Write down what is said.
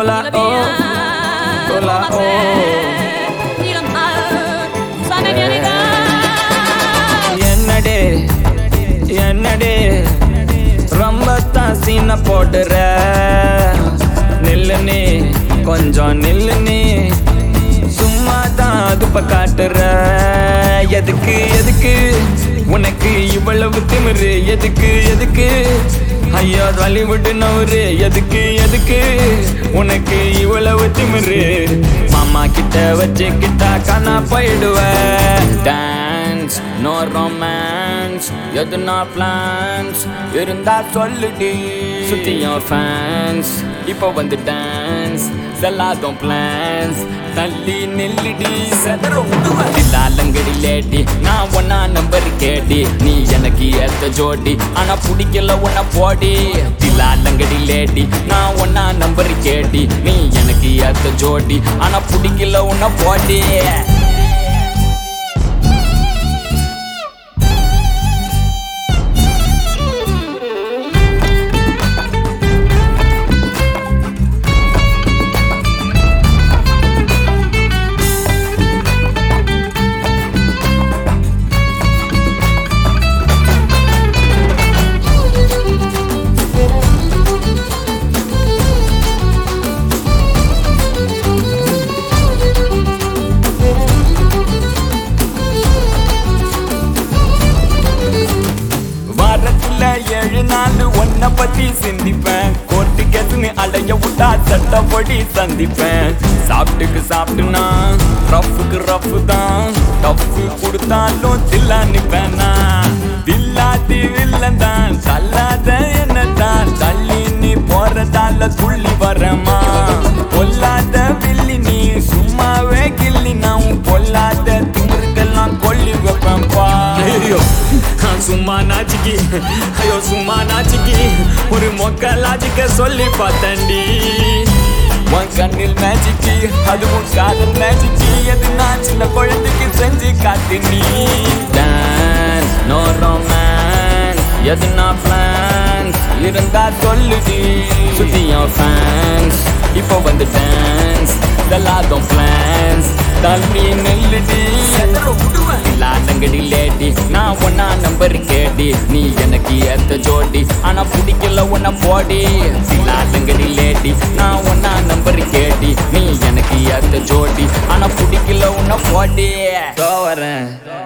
Hola, oh. Hola, oh. என்னடே என்னடே ரொம்ப தான் சீன போடுற நில்லு நீ கொஞ்சம் நில்லு நீ சும்மா தான் அதுப்ப காட்டுற எதுக்கு எதுக்கு உனக்கு இவ்வளவு திமிரு எதுக்கு எதுக்கு ஐயோ வலிவிட்டு நவரு எதுக்கு எதுக்கு உனக்கு இவ்வளவு திமிரு மாமா கிட்ட வச்சுக்கிட்டா காணா போயிடுவ டான்ஸ் நோ ரொமான்ஸ் எதுனா பிளான்ஸ் இருந்தா சொல்லுடி சுத்தியும் ஃபேன்ஸ் இப்போ வந்து டான்ஸ் செல்லாதும் பிளான்ஸ் தள்ளி நெல்லுடி சதற விடுவாலங்கடி லேடி நான் ஒன்னா நம்பர் கேடி நீ எனக்கு ஏத்த ஜோடி ஆனா பிடிக்கல உன்ன போடி தில்லாலங்கடி லேடி நான் ஒன்னா நம்பர் கேடி நீ எனக்கு ஏத்த ஜோடி ஆனா பிடிக்கல உன்ன போடி வாரத்துல ஏழு நாள் ஒன்ன பத்தி சிந்திப்பேன் கோர்ட்டு கேசுன்னு அடைய விட்டா சட்டப்படி சந்திப்பேன் சாப்பிட்டுக்கு சாப்பிட்டுனா ரஃப்புக்கு ரஃப் தான் டஃப்பு கொடுத்தாலும் தில்லா நிப்பேனா தில்லாட்டி வில்லன் தான் தள்ளாத என்ன தான் தள்ளி நீ போறதால துள்ளி வரமா பொல்லாத வில்லி நீ சும்மாவே கிள்ளி நான் பொல்லாத திமிருக்கெல்லாம் கொல்லி வைப்பேன்பா ஐயோ சும்மா நாச்சிக்கி ஐயோ சும்மா நாச்சிக்கி ஒரு மொக்க லாஜிக்க சொல்லி பார்த்தண்டி உன் கண்ணில் மேஜிக்கி அதுவும் காதல் மேஜிக்கி எது நான் சின்ன குழந்தைக்கு செஞ்சு காட்டு நீ டான்ஸ் நோ ரொமான்ஸ் எதுனா பிளான்ஸ் இருந்தா சொல்லுடி சுத்தியும் ஃபேன்ஸ் இப்போ வந்து டான்ஸ் இதெல்லாம் பிளான்ஸ் தள்ளி நெல்லுடி லாண்டங்கடி லேடி நான் ஒன்னா நம்பர் கேடி நீ எனக்கு ஏத்த ஜோடி ஆனா பிடிக்கல உன்ன போடி லாண்டங்கடி லேடி நான் ஒன்னா நம்பர் கேடி நீ எனக்கு ஏத்த ஜோடி ஆனா பிடிக்கல உன்ன போடி வரேன்